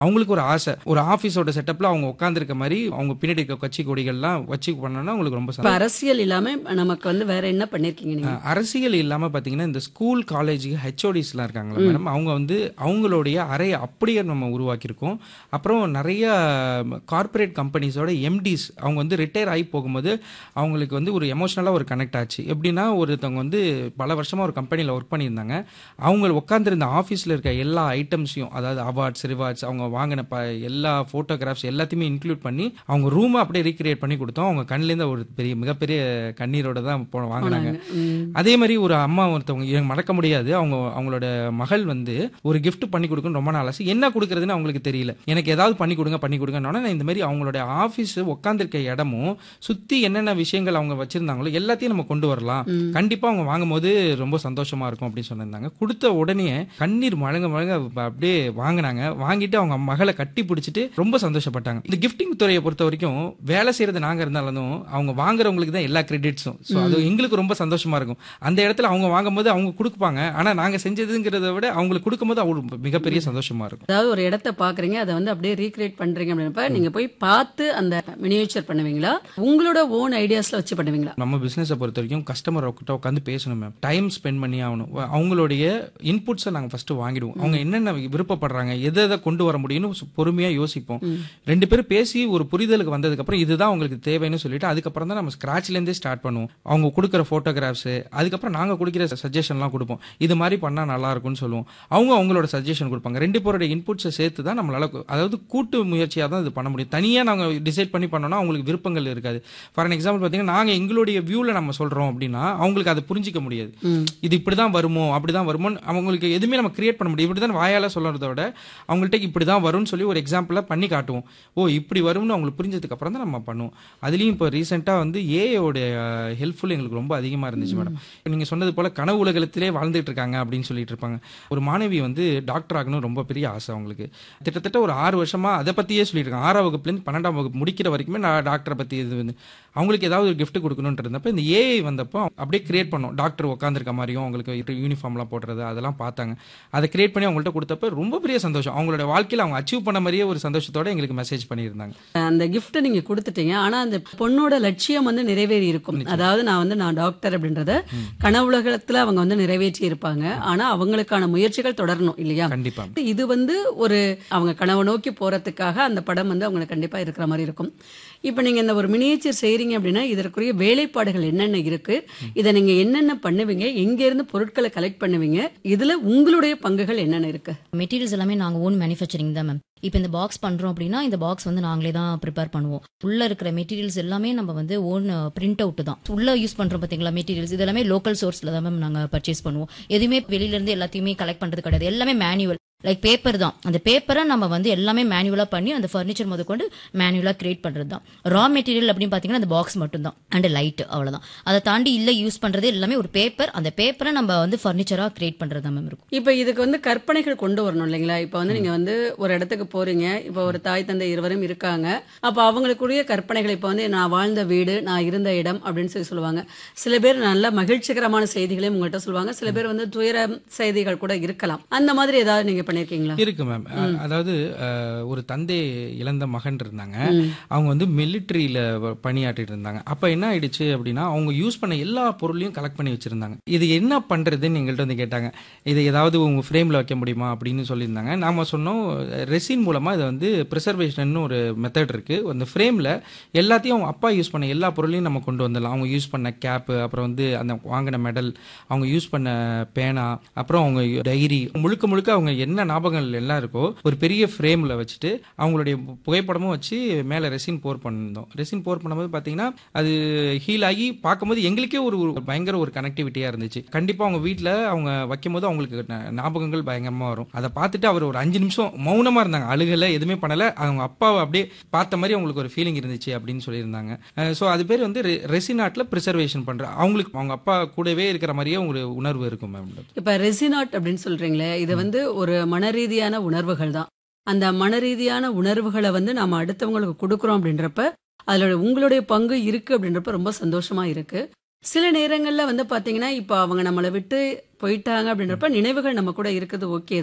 அவங்களுக்கு ஒரு ஆசை ஒரு ஆஃபீஸோட செட்டப்ல அவங்க உட்காந்துருக்க மாதிரி அவங்க பின்னாடி இருக்க கட்சி கொடிகள்லாம் வச்சு பண்ணோம்னா அவங்களுக்கு ரொம்ப இப்ப சந்தோஷம் அரசியல் இல்லாம நமக்கு வந்து வேற என்ன பண்ணிருக்கீங்க நீங்க அஹ் அரசியல் இல்லாம பாத்தீங்கன்னா இந்த ஸ்கூல் காலேஜ் ஹெச்ஓடிஸ்லாம் இருக்காங்களா மேடம் அவங்க வந்து அவங்களுடைய அறையை அப்படியே நம்ம உருவாக்கியிருக்கோம் அப்புறம் நிறைய கார்ப்பரேட் கம்பெனிஸோட எம்டிஸ் அவங்க வந்து ரிட்டையர் ஆகி போகும்போது அவங்களுக்கு வந்து ஒரு எமோஷனலாக ஒரு கனெக்ட் ஆச்சு எப்படின்னா ஒருத்தவங்க வந்து பல வருஷமா ஒரு கம்பெனியில் ஒர்க் பண்ணியிருந்தாங்க அவங்க உட்காந்துருந்த ஆஃபீஸில் இருக்க எல்லா ஐட்டம்ஸையும் அதாவது அவார்ட்ஸ் ரிவார்ட்ஸ் அவங்க வாங்கின ப எல்லா ஃபோட்டோகிராஃப்ஸ் எல்லாத்தையுமே இன்க்ளூட் பண்ணி அவங்க ரூமை அப்படியே ரீக்ரியேட் பண்ணி கொடுத்தோம் அவங்க கண்ணிலேருந்து ஒரு பெரிய மிகப்பெரிய கண்ணீரோட தான் போ வாங்கினாங்க ம். அதே மாதிரி ஒரு அம்மா ஒருத்தவங்க எனக்கு மறக்க முடியாது அவங்க அவங்களோட மகள் வந்து ஒரு gift பண்ணி கொடுக்கணும் ரொம்ப நாள் ஆசை என்ன கொடுக்கறதுன்னு அவங்களுக்கு தெரியல எனக்கு ஏதாவது பண்ணி கொடுங்க பண்ணி கொடுங்கன்னு நான் இந்த மாதிரி அவங்களோட ஆஃபீஸ் உட்காந்துருக்க இடமும் சுத்தி என்னென்ன விஷயங்கள் அவங்க வச்சிருந்தாங்களோ எல்லாத்தையும் நம்ம கொண்டு வரலாம் கண்டிப்பா அவங்க வாங்கும்போது ரொம்ப சந்தோஷமா இருக்கும் அப்படின்னு சொல்லியிருந்தாங்க கொடுத்த உடனே கண்ணீர் மழங்க மழங்க அப்படியே வாங்கினாங்க வாங்கிட்டு அவங்க மகளை கட்டி பிடிச்சிட்டு ரொம்ப சந்தோஷப்பட்டாங்க இந்த கிஃப்டிங் துறையை பொறுத்த வரைக்கும் வேலை செய்யறது நாங்க இருந்தாலும் அவங்க வாங்குறவங்களுக்கு தான் எல்லா கிரெடிட்ஸும் ஸோ அது எங்களுக்கு ரொம்ப சந்தோஷமா இருக்கும் அந்த இடத்துல அவங்க வாங்கும்போது அவங்க கொடுப்பாங்க ஆனா நாங்க செஞ்சதுங்கிறத விட அவங்களுக்கு கொடுக்கும்போது அவங்களுக்கு மிகப்பெரிய சந்தோஷமா இருக்கும் அதாவது ஒரு இடத்த பாக்குறீங்க அதை வந்து அப்படியே ரீக்ரியேட் பண்றீங்க அப்படின்றப்ப நீங்க போய் பார்த்து அந்த மினியேச்சர் பண்ணுவீங்களா உங்களோட ஓன் ஐடியாஸ்ல வச்சு பண்ணுவீங்களா நம்ம பிசினஸை பொறுத்த வரைக்கும் கஸ்டமர் கிட்ட உட்காந்து பேசணும் மேம் டைம் ஸ்பெண்ட் பண்ணி ஆகணும் அவங்களுடைய இன்புட்ஸை நாங்கள் ஃபர்ஸ்ட் வாங்கிடுவோம் அவங்க என்னென்ன விருப்பப்படுறாங்க எதை எதை கொண்டு வர முடியும்னு சு- பொறுமையா யோசிப்போம் ரெண்டு பேரும் பேசி ஒரு புரிதலுக்கு வந்ததுக்கு அப்புறம் இதுதான் அவங்களுக்கு தேவைன்னு சொல்லிட்டு அதுக்கப்புறம் தான் நம்ம ஸ்கிராச்ல இருந்தே ஸ்டார்ட் பண்ணுவோம் அவங்க கொடுக்குற போட்டோகிராஃப்ஸ் அதுக்கப்புறம் நாங்க கொடுக்குற சஜஷன்லாம் கொடுப்போம் இது மாதிரி பண்ணா நல்லா இருக்கும்னு சொல்லுவோம் அவங்க அவங்களோட சஜஷன் கொடுப்பாங்க ரெண்டு பேரோட இன்புட்ஸை சேர்த்து தான் நம்மளால கு- அதாவது கூட்டு முயற்சியாக தான் இது பண்ண முடியும் தனியாக நாங்கள் டிசைட் பண்ணி பண்ணோம்னா அவங்களுக்கு விருப்பங்கள் இருக்காது ஃபார் an எக்ஸாம்பிள் பார்த்தீங்கன்னா நாங்கள் எங்களுடைய வியூவில் நம்ம சொல்கிறோம் அப்படின்னா அவங்களுக்கு அதை புரிஞ்சிக்க முடியாது இது இப்படி தான் வருமோ அப்படி தான் வருமோன்னு அவங்களுக்கு எதுவுமே நம்ம கிரியேட் பண்ண முடியும் இப்படி தான் வாயால் சொல்கிறத விட அவங்கள்ட்ட இப்படி தான் வரும்னு சொல்லி ஒரு எக்ஸாம்பிளாக பண்ணி காட்டுவோம் ஓ இப்படி வரும்னு அவங்களுக்கு புரிஞ்சதுக்கு அப்புறம் தான் நம்ம பண்ணுவோம் அதுலேயும் இப்போ ரீசெண்டாக வந்து ஏஐயோட ஹெல்ப்ஃபுல் எங்களுக்கு ரொம்ப அதிகமாக இருந்துச்சு மேடம் நீங்கள் சொன்னது போல் கனவு உலகத்திலே வாழ்ந்துட்டு இருக்காங்க அப்படின்னு சொல்லிட்டு இருப்பாங்க ஒரு மாணவி வந்து டாக்டர் ஆகணும் ரொம்ப பெரிய ஆசை அவங்களுக்கு கிட்டத்தட்ட ஒரு ஆறு வருஷமா அதை பற்றியே சொல்லிட்டு இருக்காங்க ஆறாம் வகுப்புலேருந்து பன்னெண்டாம் வகுப்பு முடிக்கிற வரைக்குமே நான் டாக்டரை பற்றி இது வந்து அவங்களுக்கு ஏதாவது ஒரு gift கொடுக்கணுன்ட்டு இருந்தப்ப இந்த ஏஐ வந்தப்போ அப்படியே கிரியேட் பண்ணோம் டாக்டர் உட்காந்துருக்க மாதிரியும் அவங்களுக்கு யூனிஃபார்ம்லாம் போடுறது அதெல்லாம் பார்த்தாங்க அதை கிரியேட் பண்ணி அவங்கள்ட்ட கொடுத்தப்ப ரொம்ப பெரிய சந்தோஷம் அவங்களோட வாழ்க்கையில் அவங்க அச்சீவ் பண்ண மாதிரியே ஒரு சந்தோஷத்தோட எங்களுக்கு மெசேஜ் பண்ணியிருந்தாங்க அந்த gift நீங்க கொடுத்துட்டீங்க ஆனா அந்த பொண்ணோட லட்சியம் வந்து நிறைவேறி இருக்கும் அதாவது நான் வந்து நான் டாக்டர் அப்படின்றத கனவுலகத்துல அவங்க வந்து நிறைவேற்றி இருப்பாங்க ஆனா அவங்களுக்கான முயற்சிகள் தொடரணும் இல்லையா கண்டிப்பா இது வந்து ஒரு அவங்க கனவை நோக்கி போறதுக்காக அந்த படம் வந்து அவங்களுக்கு கண்டிப்பா இருக்கிற மாதிரி இருக்கும் இப்போ நீங்க இந்த ஒரு மினியேச்சர் செய்றீங்க அப்படின்னா இதற்குரிய வேலைப்பாடுகள் என்னென்ன இருக்கு இதை நீங்க என்னென்ன பண்ணுவீங்க எங்க இருந்து பொருட்களை கலெக்ட் பண்ணுவீங்க இதுல உங்களுடைய பங்குகள் என்னென்ன இருக்கு மெட்டீரியல்ஸ் எல்லாமே நாங்கள் ஓன் மேனுஃபேக்சரிங் தான் மேம் இப்போ இந்த பாக்ஸ் பண்ணுறோம் அப்படின்னா இந்த பாக்ஸ் வந்து நாங்களே தான் ப்ரிப்பேர் பண்ணுவோம் உள்ள இருக்கிற மெட்டீரியல்ஸ் எல்லாமே நம்ம வந்து ஓன் பிரிண்ட் அவுட் தான் உள்ள யூஸ் பண்ணுறோம் பார்த்தீங்களா மெட்டீரியல்ஸ் இது எல்லாமே லோக்கல் சோர்ஸில் தான் மேம் நாங்கள் பர்ச்சேஸ் பண்ணுவோம் எதுவுமே வெளியில இருந்து எல்லாத்தையுமே கலெக்ட் பண்ணுறது கிடையாது எல்லாமே மேனுவல் லைக் பேப்பர் தான் அந்த பேப்பரை நம்ம வந்து எல்லாமே மேனுவலாக பண்ணி அந்த ஃபர்னிச்சர் முத கொண்டு மேனுவலாக கிரியேட் பண்ணுறது தான் ரா மெட்டீரியல் அப்படின்னு பார்த்தீங்கன்னா அந்த பாக்ஸ் மட்டும் தான் அண்ட் லைட் அவ்வளோதான் அதை தாண்டி இல்லை யூஸ் பண்ணுறது எல்லாமே ஒரு பேப்பர் அந்த பேப்பரை நம்ம வந்து ஃபர்னிச்சராக கிரியேட் பண்ணுறது தான் மேம் இருக்கும் இப்போ இதுக்கு வந்து கற்பனைகள் கொண்டு வரணும் இல்லைங்களா இப்போ வந்து நீங்க வந்து ஒரு இடத்துக்கு போறீங்க இப்போ ஒரு தாய் தந்தை இருவரும் இருக்காங்க அப்போ அவங்களுக்குரிய கற்பனைகள் இப்போ வந்து நான் வாழ்ந்த வீடு நான் இருந்த இடம் அப்படின்னு சொல்லி சொல்லுவாங்க சில பேர் நல்ல மகிழ்ச்சிகரமான செய்திகளையும் உங்கள்கிட்ட சொல்லுவாங்க சில பேர் வந்து துயர செய்திகள் கூட இருக்கலாம் அந்த மாதிரி ஏதாவது நீங்க பண்ணிருக்கீங்களா இருக்கு மேம் அதாவது அஹ், ஒரு தந்தை இழந்த மகன் இருந்தாங்க அவங்க வந்து மிலிட்ரியில பணியாற்றிட்டு இருந்தாங்க அப்ப என்ன ஆயிடுச்சு அப்படின்னா அவங்க யூஸ் பண்ண எல்லா பொருளையும் கலெக்ட் பண்ணி வச்சிருந்தாங்க இது என்ன பண்றதுன்னு எங்கள்கிட்ட வந்து கேட்டாங்க இதை ஏதாவது உங்க ஃப்ரேம்ல வைக்க முடியுமா அப்படின்னு சொல்லியிருந்தாங்க நாம சொன்னோம் ரெசின் மூலமா இதை வந்து ப்ரிசர்வேஷன் ஒரு மெத்தட் இருக்கு அந்த ஃப்ரேம்ல எல்லாத்தையும் அவங்க அப்பா யூஸ் பண்ண எல்லா பொருளையும் நம்ம கொண்டு வந்துடலாம் அவங்க யூஸ் பண்ண கேப்பு அப்புறம் வந்து அந்த வாங்கின மெடல் அவங்க யூஸ் பண்ண பேனா அப்புறம் அவங்க டைரி முழுக்க முழுக்க அவங்க என்ன ஞாபகங்கள் எல்லாம் இருக்கோ ஒரு பெரிய ஃப்ரேம்ல வச்சுட்டு அவங்களுடைய புகைப்படமும் வச்சு மேல ரெசின் போர் பண்ணிருந்தோம் ரெசின் போர் பண்ணும்போது பாத்தீங்கன்னா அது ஹீல் ஆகி பார்க்கும்போது எங்களுக்கே ஒரு ஒரு பயங்கர ஒரு கனெக்டிவிட்டியா இருந்துச்சு கண்டிப்பா அவங்க வீட்ல அவங்க வைக்கும்போது அவங்களுக்கு ந- ஞாபகங்கள் பயங்கரமா வரும் அதை பார்த்துட்டு அவர் ஒரு அஞ்சு நிமிஷம் மௌனமா இருந்தாங்க அழுகல எதுவுமே பண்ணல அவங்க அப்பாவை அப்படியே பார்த்த மாதிரி அவங்களுக்கு ஒரு ஃபீலிங் இருந்துச்சு அப்படின்னு சொல்லியிருந்தாங்க ஸோ அது பேர் வந்து ரெசின் ஆர்ட்ல ப்ரிசர்வேஷன் பண்ற அவங்களுக்கு அவங்க அப்பா கூடவே இருக்கிற மாதிரியே ஒரு உணர்வு இருக்கும் மேம் இப்ப ரெசினாட் அப்படின்னு சொல்றீங்களே இது வந்து ஒரு மனரீதியான உணர்வுகள் தான் அந்த மனரீதியான உணர்வுகளை வந்து நாம அடுத்தவங்களுக்கு கொடுக்குறோம் அப்படின்றப்ப அதுல உங்களுடைய பங்கு இருக்கு அப்படின்றப்ப ரொம்ப சந்தோஷமா இருக்கு சில நேரங்கள்ல வந்து பாத்தீங்கன்னா இப்ப அவங்க நம்மளை விட்டு போயிட்டாங்க அப்படின்றப்ப நினைவுகள் நம்ம கூட இருக்குது ஓகே தான்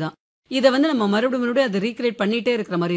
இதை வந்து நம்ம மறுபடியும் மறுபடியும் அதை ரீக்ரியேட் பண்ணிட்டே இருக்கிற மாதிரி